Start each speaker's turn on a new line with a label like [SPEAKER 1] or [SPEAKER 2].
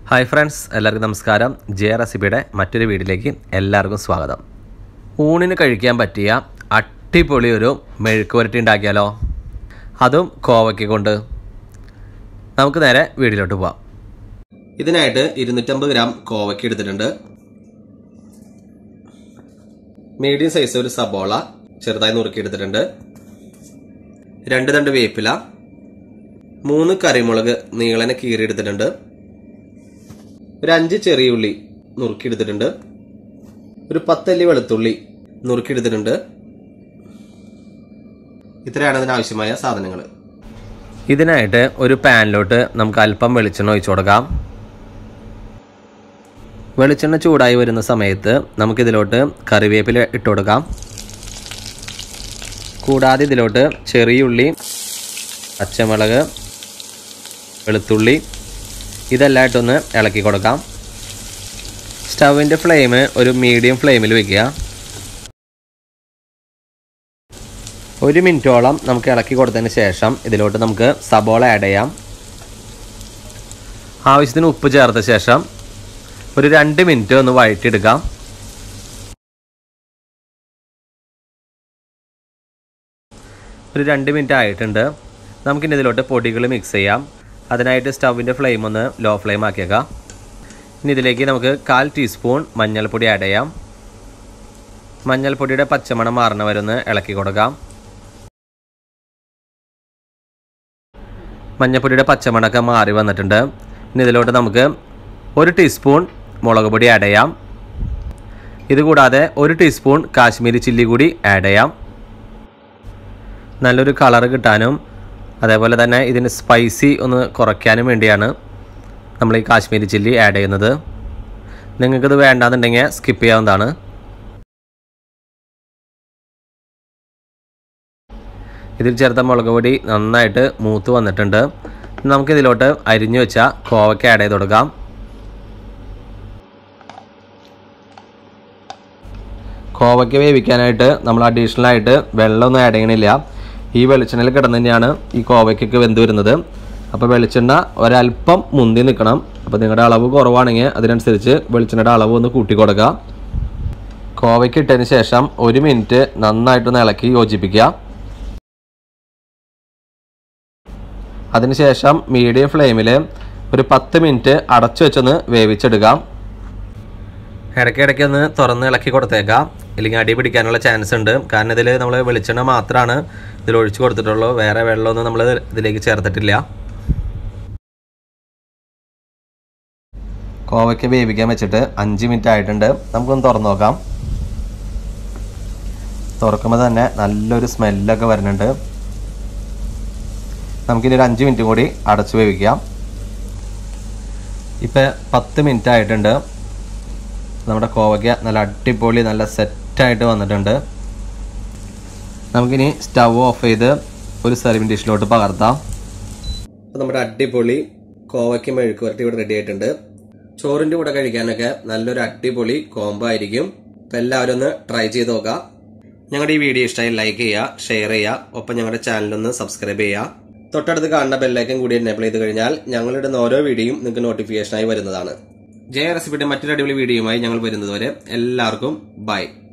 [SPEAKER 1] hi friends എല്ലാവർക്കും നമസ്കാരം J റെസിപ്പിയുടെ മറ്റൊരു വീഡിയോയിലേക്ക് എല്ലാവർക്കും സ്വാഗതം ഊണിന് കഴിക്കാൻ പറ്റിയ അടിപൊളി ഒരു മെഴുക്ക് പുരട്ടി ഉണ്ടാക്കിയാലോ അതും കോവയ്ക്ക കൊണ്ട് നമുക്ക് നേരെ വീഡിയോയിലോട്ട് പോവാം ഇതിനായിട്ട് ഇരുന്നൂറ്റമ്പത് ഗ്രാം കോവയ്ക്ക എടുത്തിട്ടുണ്ട് മീഡിയം സൈസ് ഒരു സബോള ചെറുതായി നുറുക്കി എടുത്തിട്ടുണ്ട് രണ്ട് തണ്ട് വേപ്പില മൂന്ന് കറിമുളക് നീളനെ കീറിയെടുത്തിട്ടുണ്ട് ഒരു അഞ്ച് ചെറിയ ഉള്ളി നുറുക്കിയെടുത്തിട്ടുണ്ട് ഒരു പത്തല്ലി വെളുത്തുള്ളി നുറുക്കിയെടുത്തിട്ടുണ്ട് ഇത്രയാണ് അതിനാവശ്യമായ സാധനങ്ങൾ ഇതിനായിട്ട് ഒരു പാനിലോട്ട് നമുക്ക് അല്പം വെളിച്ചെണ്ണ ഒഴിച്ചു കൊടുക്കാം വെളിച്ചെണ്ണ ചൂടായി വരുന്ന സമയത്ത് നമുക്കിതിലോട്ട് കറിവേപ്പില ഇട്ട് കൊടുക്കാം കൂടാതെ ഇതിലോട്ട് ചെറിയ ഉള്ളി പച്ചമുളക് വെളുത്തുള്ളി ഇതെല്ലാം ഇട്ടൊന്ന് ഇളക്കി കൊടുക്കാം സ്റ്റൗവിൻ്റെ ഫ്ലെയിം ഒരു മീഡിയം ഫ്ലെയിമിൽ വെക്കുക ഒരു മിനിറ്റോളം നമുക്ക് ഇളക്കി കൊടുത്തതിന് ശേഷം ഇതിലോട്ട് നമുക്ക് സബോള ആഡ് ചെയ്യാം ആവശ്യത്തിന് ഉപ്പ് ചേർത്ത ശേഷം ഒരു രണ്ട് മിനിറ്റ് ഒന്ന് വഴറ്റിയെടുക്കാം ഒരു രണ്ട് മിനിറ്റ് ആയിട്ടുണ്ട് നമുക്കിനി ഇതിലോട്ട് പൊടികൾ മിക്സ് ചെയ്യാം അതിനായിട്ട് സ്റ്റൗവിൻ്റെ ഫ്ലെയിം ഒന്ന് ലോ ഫ്ലെയിം ആക്കിയേക്കാം ഇനി ഇതിലേക്ക് നമുക്ക് കാൽ ടീസ്പൂൺ മഞ്ഞൾപ്പൊടി ആഡ് ചെയ്യാം മഞ്ഞൾപ്പൊടിയുടെ പച്ചമണം മാറണ വരെ ഒന്ന് ഇളക്കി കൊടുക്കാം മഞ്ഞൾപ്പൊടിയുടെ പച്ചമണമൊക്കെ മാറി വന്നിട്ടുണ്ട് ഇനി ഇതിലോട്ട് നമുക്ക് ഒരു ടീസ്പൂൺ മുളക് പൊടി ആഡ് ചെയ്യാം ഇതുകൂടാതെ ഒരു ടീസ്പൂൺ കാശ്മീരി ചില്ലി കൂടി ആഡ് ചെയ്യാം നല്ലൊരു കളർ കിട്ടാനും അതേപോലെ തന്നെ ഇതിന് സ്പൈസി ഒന്ന് കുറയ്ക്കാനും വേണ്ടിയാണ് നമ്മൾ ഈ കാശ്മീരി ചില്ലി ആഡ് ചെയ്യുന്നത് നിങ്ങൾക്കിത് വേണ്ടാന്നുണ്ടെങ്കിൽ സ്കിപ്പ് ചെയ്യാവുന്നതാണ് ഇതിൽ ചേർത്ത മുളക് പൊടി നന്നായിട്ട് മൂത്ത് വന്നിട്ടുണ്ട് നമുക്കിതിലോട്ട് അരിഞ്ഞു വെച്ച കോവയ്ക്ക് ആഡ് ചെയ്ത് കൊടുക്കാം കോവയ്ക്ക് വേവിക്കാനായിട്ട് നമ്മൾ അഡീഷണൽ ആയിട്ട് വെള്ളമൊന്നും ആഡ് ചെയ്യണില്ല ഈ വെളിച്ചെണ്ണയിൽ കിടന്ന് തന്നെയാണ് ഈ കോവയ്ക്കൊക്കെ വെന്ത് വരുന്നത് അപ്പോൾ വെളിച്ചെണ്ണ ഒരല്പം മുന്തി നിൽക്കണം അപ്പോൾ നിങ്ങളുടെ അളവ് കുറവാണെങ്കിൽ അതിനനുസരിച്ച് വെളിച്ചെണ്ണയുടെ അളവ് ഒന്ന് കൂട്ടി കൊടുക്കുക കോവയ്ക്ക് ഇട്ടതിന് ശേഷം ഒരു മിനിറ്റ് നന്നായിട്ടൊന്ന് ഇളക്കി യോജിപ്പിക്കുക അതിനുശേഷം മീഡിയം ഫ്ലെയിമിൽ ഒരു പത്ത് മിനിറ്റ് അടച്ചു വെച്ചൊന്ന് വേവിച്ചെടുക്കാം ഇടയ്ക്കിടയ്ക്ക് ഒന്ന് തുറന്ന് ഇളക്കി കൊടുത്തേക്കാം ഇല്ലെങ്കിൽ അടി പിടിക്കാനുള്ള ചാൻസ് ഉണ്ട് കാരണം ഇതിൽ നമ്മൾ വെളിച്ചെണ്ണ മാത്രമാണ് ഇതിൽ ഒഴിച്ചു കൊടുത്തിട്ടുള്ളൂ വേറെ വെള്ളമൊന്നും നമ്മൾ ഇതിലേക്ക് ചേർത്തിട്ടില്ല കോവയ്ക്ക് വേവിക്കാൻ വെച്ചിട്ട് അഞ്ച് മിനിറ്റ് ആയിട്ടുണ്ട് നമുക്കൊന്ന് തുറന്നു നോക്കാം തുറക്കുമ്പോൾ തന്നെ നല്ലൊരു സ്മെല്ലൊക്കെ വരുന്നുണ്ട് നമുക്കിനി ഒരു അഞ്ച് മിനിറ്റ് കൂടി അടച്ചു വേവിക്കാം ഇപ്പം പത്ത് മിനിറ്റ് ആയിട്ടുണ്ട് നമ്മുടെ കോവയ്ക്ക നല്ല അടിപൊളി നല്ല സെറ്റായിട്ട് വന്നിട്ടുണ്ട് നമുക്കിനി സ്റ്റവ് ഓഫ് ചെയ്ത് ഒരു സെർവിങ് ഡിഷിലോട്ട് പകർത്താം അപ്പോൾ നമ്മുടെ അടിപൊളി കോവയ്ക്ക് മെഴുക്ക് വരട്ടി ഇവിടെ റെഡി ആയിട്ടുണ്ട് ചോറിൻ്റെ കൂടെ കഴിക്കാനൊക്കെ നല്ലൊരു അടിപൊളി കോംബോ ആയിരിക്കും അപ്പോൾ എല്ലാവരും ഒന്ന് ട്രൈ ചെയ്ത് നോക്കാം ഞങ്ങളുടെ ഈ വീഡിയോ ഇഷ്ടമായി ലൈക്ക് ചെയ്യുക ഷെയർ ചെയ്യുക ഒപ്പം ഞങ്ങളുടെ ചാനലൊന്ന് സബ്സ്ക്രൈബ് ചെയ്യുക തൊട്ടടുത്ത് കാണുന്ന ബെല്ലൈക്കൻ കൂടി എനേബിൾ ചെയ്ത് കഴിഞ്ഞാൽ ഞങ്ങളിടുന്ന ഓരോ വീഡിയോയും നിങ്ങൾക്ക് നോട്ടിഫിക്കേഷനായി വരുന്നതാണ് ജയ റെസിപ്പിയുടെ മറ്റൊരു അടിപൊളി വീഡിയോയുമായി ഞങ്ങൾ വരുന്നതുവരെ എല്ലാവർക്കും ബൈ